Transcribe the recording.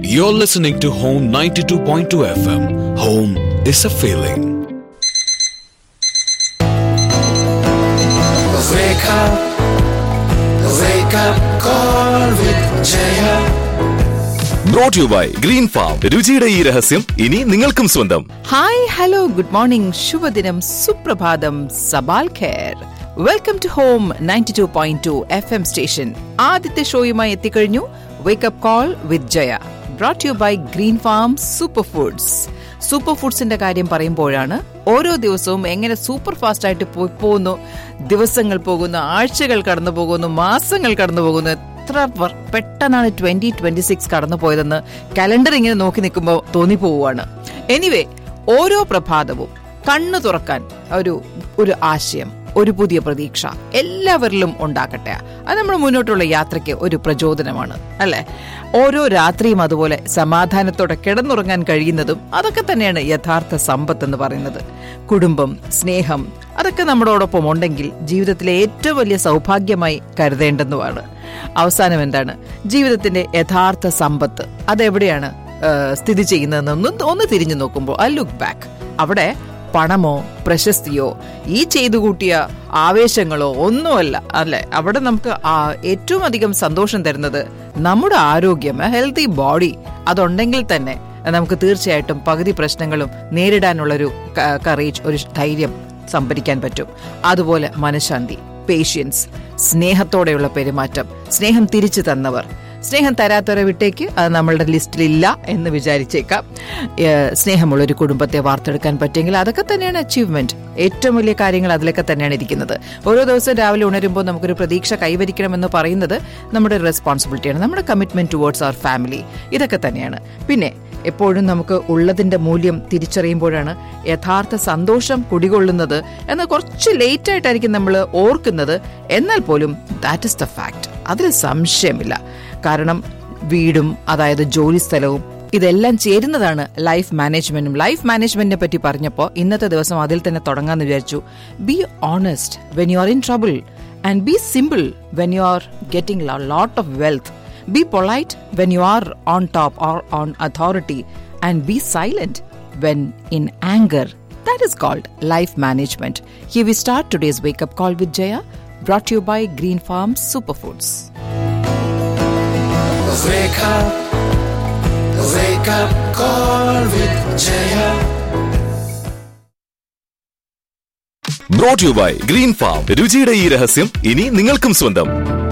You're listening to Home 92.2 FM. Home is a feeling. Wake up, wake up, call with Jaya. Brought you by Green Farm രുചിയുടെ ഈ രഹസ്യം ഇനി നിങ്ങൾക്കും സ്വന്തം hi hello good morning ശുഭദിനം സുപ്രഭാതം സബാൽ ഖേർ welcome to home ninety two point two F M station ആദ്യത്തെ ഷോയുമായി എത്തിക്കഴിഞ്ഞു wake up call with Jaya brought you by Green Farm super foods super ഫുഡ്സിന്റെ കാര്യം പറയുമ്പോഴാണ് ഓരോ ദിവസവും എങ്ങനെ സൂപ്പർ ഫാസ്റ്റ് ആയിട്ട് പോയി പോകുന്നു ദിവസങ്ങൾ പോകുന്നു ആഴ്ചകൾ കടന്നു പോകുന്നു മാസങ്ങൾ കടന്നു പോകുന്നു എത്ര വർ- പെട്ടെന്നാണ് ട്വന്റി ട്വന്റി സിക്സ് കടന്നു പോയതെന്ന് കലണ്ടർ ഇങ്ങനെ നോക്കി നിൽക്കുമ്പോൾ തോന്നിപ്പോവാണ് എനിവേ ഓരോ പ്രഭാതവും കണ്ണു തുറക്കാൻ ഒരു ഒരു ആശയം ഒരു പുതിയ പ്രതീക്ഷ എല്ലാവരിലും ഉണ്ടാക്കട്ടെ അത് നമ്മുടെ മുന്നോട്ടുള്ള യാത്രയ്ക്ക് ഒരു പ്രചോദനമാണ് അല്ലെ ഓരോ രാത്രിയും അതുപോലെ സമാധാനത്തോടെ കിടന്നുറങ്ങാൻ കഴിയുന്നതും അതൊക്കെ തന്നെയാണ് യഥാർത്ഥ സമ്പത്ത് എന്ന് പറയുന്നത് കുടുംബം സ്നേഹം അതൊക്കെ നമ്മളോടൊപ്പം ഉണ്ടെങ്കിൽ ജീവിതത്തിലെ ഏറ്റവും വലിയ സൗഭാഗ്യമായി കരുതേണ്ടെന്നുമാണ് അവസാനം എന്താണ് ജീവിതത്തിന്റെ യഥാർത്ഥ സമ്പത്ത് അതെവിടെയാണ് ആ, സ്ഥിതി ചെയ്യുന്നതെന്ന് ഒന്ന് തിരിഞ്ഞു നോക്കുമ്പോൾ ഐ ലുക്ക് ബാക്ക് അവിടെ പണമോ പ്രശസ്തിയോ ഈ ചെയ്തു കൂട്ടിയ ആവേശങ്ങളോ ഒന്നുമല്ല അല്ലെ അവിടെ നമുക്ക് ആ ഏറ്റവും അധികം സന്തോഷം തരുന്നത് നമ്മുടെ ആരോഗ്യം ഹെൽത്തി ബോഡി അതുണ്ടെങ്കിൽ തന്നെ നമുക്ക് തീർച്ചയായിട്ടും പകുതി പ്രശ്നങ്ങളും നേരിടാനുള്ളൊരു കറേജ് ഒരു ധൈര്യം സംഭരിക്കാൻ പറ്റും അതുപോലെ മനഃശാന്തി പേഷ്യൻസ് സ്നേഹത്തോടെയുള്ള പെരുമാറ്റം സ്നേഹം തിരിച്ചു തന്നവർ സ്നേഹം തരാത്തവരെ വിട്ടേക്ക് അത് നമ്മളുടെ ലിസ്റ്റിലില്ല എന്ന് വിചാരിച്ചേക്കാം ഏഹ് സ്നേഹമുള്ള ഒരു കുടുംബത്തെ വാർത്തെടുക്കാൻ പറ്റുമെങ്കിൽ അതൊക്കെ തന്നെയാണ് അച്ചീവ്മെന്റ് ഏറ്റവും വലിയ കാര്യങ്ങൾ അതിലൊക്കെ തന്നെയാണ് ഇരിക്കുന്നത് ഓരോ ദിവസവും രാവിലെ ഉണരുമ്പോൾ നമുക്കൊരു പ്രതീക്ഷ കൈവരിക്കണമെന്ന് പറയുന്നത് നമ്മുടെ റെസ്പോൺസിബിലിറ്റിയാണ് നമ്മുടെ കമ്മിറ്റ്മെന്റ് ടുവേർഡ്സ് അവർ ഫാമിലി ഇതൊക്കെ തന്നെയാണ് പിന്നെ എപ്പോഴും നമുക്ക് ഉള്ളതിന്റെ മൂല്യം തിരിച്ചറിയുമ്പോഴാണ് യഥാർത്ഥ സന്തോഷം കുടികൊള്ളുന്നത് എന്ന് കുറച്ച് ലേറ്റ് ആയിട്ടായിരിക്കും നമ്മൾ ഓർക്കുന്നത് എന്നാൽ പോലും ദാറ്റ് ഇസ് ദ ഫാക്ട് അതിൽ സംശയമില്ല കാരണം വീടും അതായത് ജോലി സ്ഥലവും ഇതെല്ലാം ചേരുന്നതാണ് ലൈഫ് മാനേജ്മെന്റും ലൈഫ് മാനേജ്മെന്റിനെ പറ്റി പറഞ്ഞപ്പോൾ ഇന്നത്തെ ദിവസം അതിൽ തന്നെ തുടങ്ങാന്ന് വിചാരിച്ചു be honest when you are in trouble and be simple when you are getting lot of wealth Be polite when you are on top or on authority, and be silent when in anger. That is called life management. Here we start today's wake up call with Jaya, brought to you by Green Farm Superfoods. Wake up, wake up, call with Jaya. Brought you by Green Farm രുചിയുടെ ഈ രഹസ്യം ഇനി നിങ്ങൾക്കും സ്വന്തം